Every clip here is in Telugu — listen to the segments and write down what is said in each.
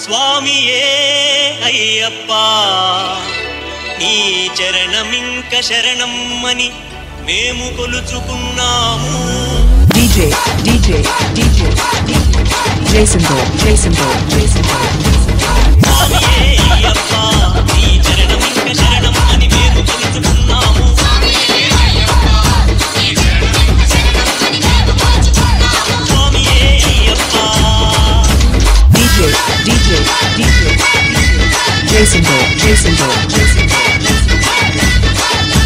స్వామియే అయ్యప్ప నీ చరణమింక శరణమ్మని మేము కొలుచుకున్నాము DJ, DJ, DJ, DJ, Jason Dole, Jason Dole, Jason Dole. స్వామియే అయ్యప్ప నీ చరణమింక శరణమ్మని మేము కొలుచుకున్నాము స్వామియే Ayyappa DJ, DJ, DJ, Jason Dole, Jason Dole, Jason Dole.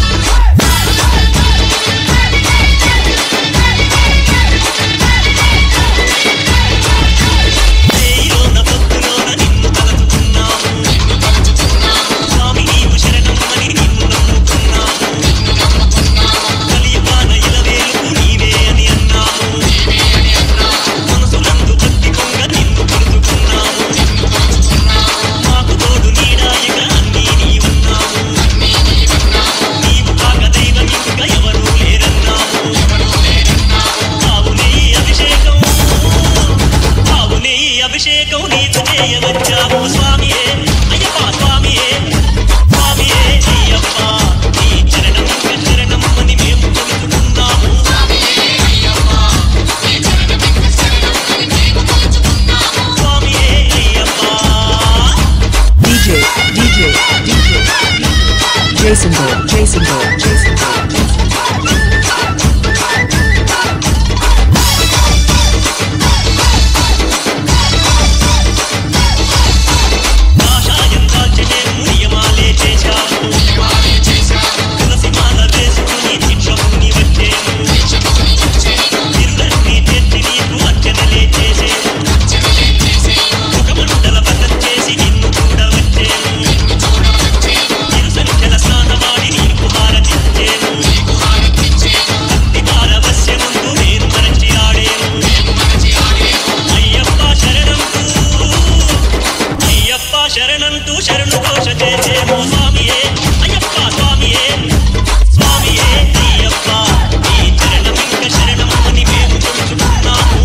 చేయిలోన భక్తులోన నిన్ను తలచుకున్నాము స్వామి నీవు శరణమ్మని నిన్ను నమ్ముకున్నాము కలియుగాన ఇలవేలుపు నీవే అని అన్నాము మనసులందు భక్తి పొంగ నిన్ను కొలుచుకున్నాము మాకు తోడు నీడాయగా అన్నీ నీవున్నాము నీవు కాక దైవం ఇంకా ఎవరూ లేరన్నాము ఆవు నెయ్యి అభిషేకం ఆవు నెయ్యి అభిషేకం నీకు చేయవచ్చాము స్వామియే అయ్యప్ప స్వామియే స్వామియే అయ్యప్ప నీ చరణం శరణం అని మేము కొలుచుకున్నాము స్వామియే Ayyappa DJ, DJ, DJ, Jason Dole, Jason Dole, Jason Dole. కాషాయం దాల్చినేము నియమాలే చేశాము తులసి మాల వేసుకుని దీక్షముని వచ్చేము తిరులన్నీ తెచ్చి నీకు అర్చనలే చేసేము ముఖమండల బతం చేసి నిన్ను కూడా వచ్చేము తిరుసంఖ్యల స్నానమాడి నీకు హారతిచ్చేము భక్తి పారవస్యముందు నేను మరచి ఆడేము అయ్యప్ప శరణంతూ అయ్యప్ప శరణంతూ శరణు ఘోష చేసేమో స్వామియే అయ్యప్ప స్వామియే స్వామియే అయ్యప్ప ఈ చరణం ఇంక శరణం అని మేము కొలుచుకున్నాము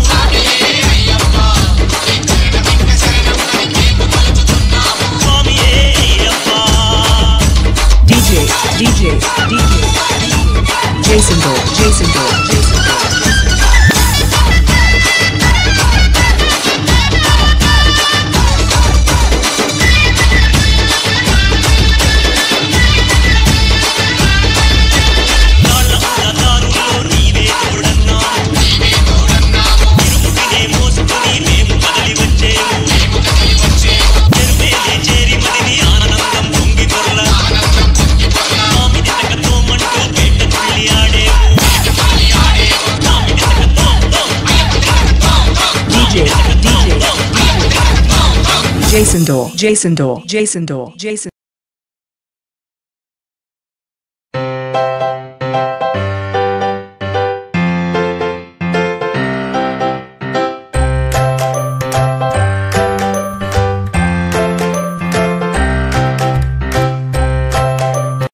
స్వామియే Ayyappa DJ, DJ, DJ, Jason Dole, Jason Dole, Jason Dole. నాళ్ళ దారులో నీవే తోడన్నాము ఇరుముడినే మోసుకొని మేము కదలి వచ్చేము చెరువేలే చేరి మదిని ఆనందం పొంగి పొర్ల మామిడి తకతో మంటూ పేట తుల్లి ఆడేము మామిడి తకతో DJ, DJ, Jason Dole, Jason Dole, Jason Dole, Jason.